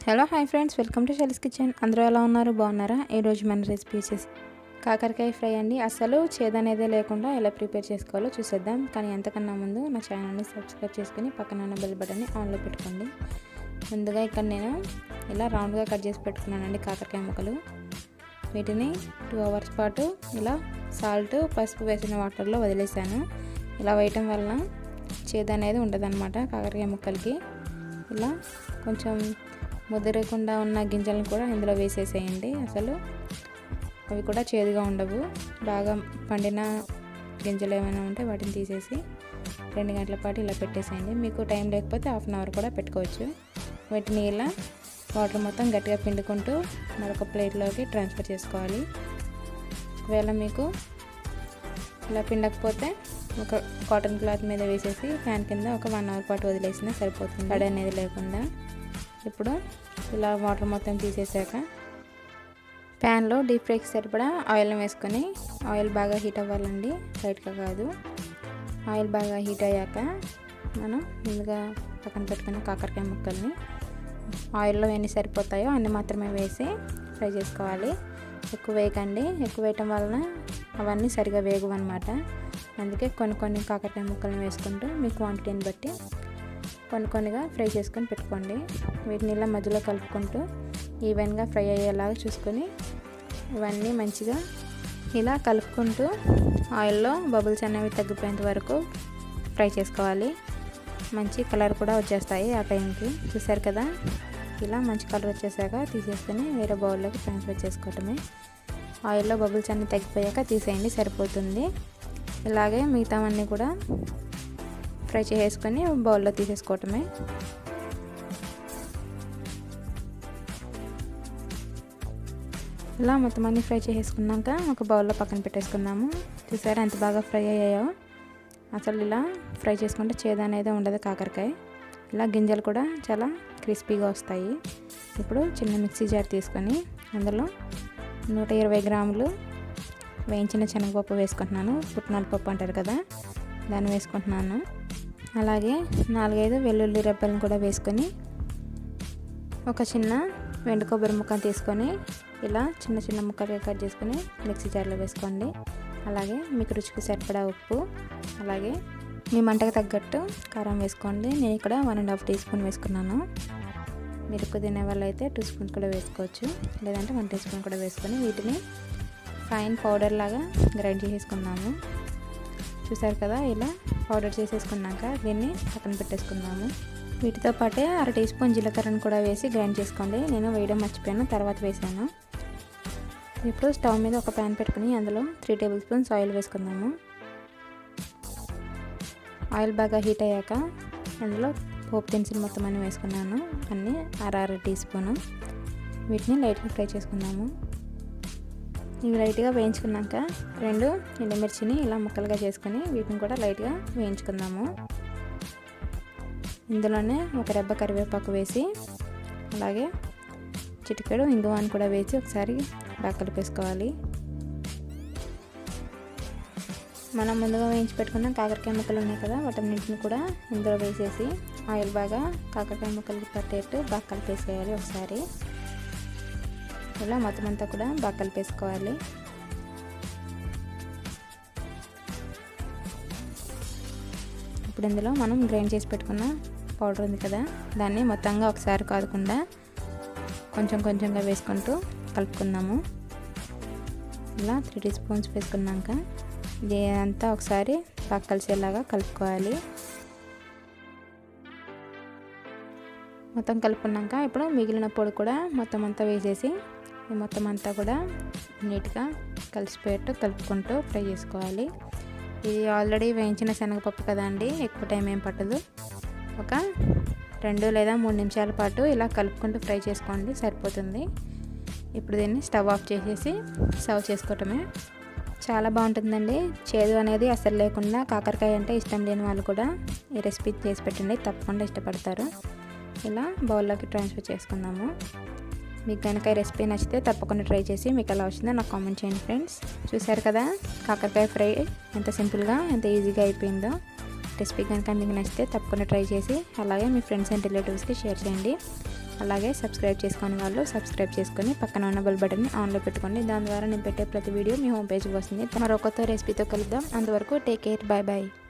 hello hi friends welcome to Shells Kitchen అందరూ ఎలా ఉన్నారు బాగున్నారా ఈరోజు మన రెసిపీ వచ్చేసి కాకరకాయ ఫ్రై అండి అసలు చేదు అనేది లేకుండా ఎలా ప్రిపేర్ చేసుకోవాలో చూసేద్దాం కానీ ఎంతకన్నా ముందు నా ఛానల్ని సబ్స్క్రైబ్ చేసుకుని పక్కన ఉన్న బెల్ బటన్ని ఆన్లో పెట్టుకోండి ముందుగా ఇక్కడ నేను ఇలా రౌండ్గా కట్ చేసి పెట్టుకున్నానండి కాకరకాయ ముక్కలు వీటిని టూ అవర్స్ పాటు ఇలా సాల్ట్ పసుపు వేసిన వాటర్లో వదిలేసాను ఇలా వేయటం వలన చేదు అనేది ఉండదన్నమాట కాకరకాయ ముక్కలకి ఇలా కొంచెం ముదిరకుండా ఉన్న గింజలను కూడా ఇందులో వేసేసేయండి అసలు అవి కూడా చేదుగా ఉండవు బాగా పండిన గింజలు ఏమైనా ఉంటే వాటిని తీసేసి రెండు గంటల పాటు ఇలా పెట్టేసేయండి మీకు టైం లేకపోతే హాఫ్ అన్ అవర్ కూడా పెట్టుకోవచ్చు వీటిని ఇలా వాటర్ మొత్తం గట్టిగా పిండుకుంటూ మరొక ప్లేట్లోకి ట్రాన్స్ఫర్ చేసుకోవాలి ఒకవేళ మీకు ఇలా పిండకపోతే ఒక కాటన్ క్లాత్ మీద వేసేసి ఫ్యాన్ కింద ఒక వన్ అవర్ పాటు వదిలేసినా సరిపోతుంది తడి అనేది లేకుండా ఇప్పుడు ఇలా వాటర్ మొత్తం తీసేసాక ప్యాన్లో డీప్ ఫ్రైకి సరిపడా ఆయిల్ వేసుకొని ఆయిల్ బాగా హీట్ అవ్వాలండి లైట్గా కాదు ఆయిల్ బాగా హీట్ అయ్యాక మనం ముందుగా పక్కన పెట్టుకున్న కాకరకాయ ముక్కల్ని ఆయిల్లో ఎన్ని సరిపోతాయో అన్ని మాత్రమే వేసి ఫ్రై చేసుకోవాలి ఎక్కువ వేయకండి ఎక్కువ వేయటం వలన అవన్నీ సరిగా వేగవు అనమాట అందుకే కొన్ని కొన్ని కాకరకాయ ముక్కలను వేసుకుంటూ మీ క్వాంటిటీని బట్టి కొన్ని కొన్నిగా ఫ్రై చేసుకొని పెట్టుకోండి వీటిని ఇలా మధ్యలో కలుపుకుంటూ ఈవెన్గా ఫ్రై అయ్యేలాగా చూసుకొని ఇవన్నీ మంచిగా ఇలా కలుపుకుంటూ ఆయిల్లో బబుల్స్ అనేవి తగ్గిపోయేంత వరకు ఫ్రై చేసుకోవాలి మంచి కలర్ కూడా వచ్చేస్తాయి ఆ టైంకి చూసారు కదా ఇలా మంచి కలర్ వచ్చేసాక తీసేసుకొని వేరే బౌల్లోకి ట్రాన్స్ఫర్ చేసుకోవటమే ఆయిల్లో బబుల్స్ అన్నీ తగ్గిపోయాక తీసేయండి సరిపోతుంది ఇలాగే మిగతావన్నీ కూడా ఫ్రై చేసుకొని బౌల్లో తీసేసుకోవటమే ఇలా మొత్తం అన్ని ఫ్రై చేసేసుకున్నాక ఒక బౌల్లో పక్కన పెట్టేసుకుందాము చూసారా ఎంత బాగా ఫ్రై అయ్యాయో అసలు ఇలా ఫ్రై చేసుకుంటే చేదు అనేది ఉండదు కాకరకాయ ఇలా గింజలు కూడా చాలా క్రిస్పీగా వస్తాయి ఇప్పుడు చిన్న మిక్సీ జార్ తీసుకొని అందులో నూట ఇరవై గ్రాములు వేయించిన శనగపప్పు వేసుకుంటున్నాను పుట్నాల పప్పు అంటారు కదా దాన్ని వేసుకుంటున్నాను అలాగే నాలుగైదు వెల్లుల్లి రెబ్బలను కూడా వేసుకొని ఒక చిన్న వెండి కొబ్బరి ముక్కను తీసుకొని ఇలా చిన్న చిన్న ముక్కలుగా కట్ చేసుకొని మిక్సీ జార్లో వేసుకోండి అలాగే మీకు రుచికి సరిపడా ఉప్పు అలాగే మీ మంటకు తగ్గట్టు కారం వేసుకోండి నేను ఇక్కడ one and half teaspoon వేసుకున్నాను మీరు ఎక్కువ తినే వాళ్ళు అయితే టూ స్పూన్స్ కూడా వేసుకోవచ్చు లేదంటే వన్ టీ స్పూన్ కూడా వేసుకొని వీటిని ఫైన్ పౌడర్ లాగా గ్రైండ్ చేసేసుకున్నాము చూసారు కదా ఇలా పౌడర్ చేసేసుకున్నాక దీన్ని పక్కన పెట్టేసుకుందాము వీటితో పాటే అర టీ స్పూన్ జీలకర్రను కూడా వేసి గ్రైండ్ చేసుకోండి నేను వేయడం మర్చిపోయాను తర్వాత వేసాను ఇప్పుడు స్టవ్ మీద ఒక ప్యాన్ పెట్టుకుని అందులో త్రీ టేబుల్ స్పూన్స్ ఆయిల్ వేసుకుందాము ఆయిల్ బాగా హీట్ అయ్యాక అందులో పోపు దినుసులు మొత్తం అన్ని వేసుకున్నాను అన్నీ అర అర టీ స్పూను వీటిని లైట్గా ఫ్రై చేసుకున్నాము ఇవి లైట్గా వేయించుకున్నాక రెండు ఎండుమిర్చిని ఇలా ముక్కలుగా చేసుకొని వీటిని కూడా లైట్గా వేయించుకుందాము ఇందులోనే ఒక రెబ్బ కరివేపాకు వేసి అలాగే చిటికెడు ఇంగువాన్ని కూడా వేసి ఒకసారి బాగా కలిపేసుకోవాలి మనం ముందుగా వేయించి పెట్టుకున్న కాకరకాయ ముక్కలు ఉన్నాయి కదా వాటన్నింటిని కూడా ఇందులో వేసేసి ఆయిల్ బాగా కాకరకాయ ముక్కలకి పట్టేట్టు బాగా కలిపేసేయాలి ఒకసారి ఇలా మొత్తం అంతా కూడా బాగా కలిపేసుకోవాలి ఇప్పుడు ఇందులో మనం గ్రైండ్ చేసి పెట్టుకున్న పౌడర్ ఉంది కదా దాన్ని మొత్తంగా ఒకసారి కాకుండా కొంచెం కొంచెంగా వేసుకుంటూ కలుపుకుందాము ఇలా త్రీ టీ స్పూన్స్ వేసుకున్నాక ఇది అంతా ఒకసారి బాగా కలిసేలాగా కలుపుకోవాలి మొత్తం కలుపుకున్నాక ఇప్పుడు మిగిలిన పొడి కూడా మొత్తం అంతా వేసేసి మొత్తం అంతా కూడా నీట్గా కలిసిపోయేట్టు కలుపుకుంటూ ఫ్రై చేసుకోవాలి ఇది ఆల్రెడీ వేయించిన శనగపప్పు కదండి ఎక్కువ టైం ఏం పట్టదు ఒక రెండు లేదా మూడు నిమిషాల పాటు ఇలా కలుపుకుంటూ ఫ్రై చేసుకోండి సరిపోతుంది ఇప్పుడు దీన్ని స్టవ్ ఆఫ్ చేసేసి సర్వ్ చేసుకోవటమే చాలా బాగుంటుందండి చేదు అనేది అసలు లేకుండా కాకరకాయ అంటే ఇష్టం లేని వాళ్ళు కూడా ఈ రెసిపీ చేసి పెట్టండి తప్పకుండా ఇష్టపడతారు ఇలా బౌల్లోకి ట్రాన్స్ఫర్ చేసుకుందాము మీకు కనుక ఈ రెసిపీ నచ్చితే తప్పకుండా ట్రై చేసి మీకు ఎలా వచ్చిందో నాకు కామెంట్ చేయండి ఫ్రెండ్స్ చూసారు కదా కాకరకాయ ఫ్రై ఎంత సింపుల్గా ఎంత ఈజీగా అయిపోయిందో రెసిపీ కనుక మీకు నచ్చితే తప్పకుండా ట్రై చేసి అలాగే మీ ఫ్రెండ్స్ అండ్ రిలేటివ్స్కి షేర్ చేయండి అలాగే సబ్స్క్రైబ్ చేసుకుని వాళ్ళు సబ్స్క్రైబ్ చేసుకొని పక్కన ఉన్న బెల్ బటన్ని ఆన్లో పెట్టుకోండి దాని ద్వారా నేను పెట్టే ప్రతి వీడియో మీ హోమ్ పేజ్కి వస్తుంది మరొకతో రెసిపీతో కలుద్దాం అంతవరకు టేక్ కేర్ బాయ్ బాయ్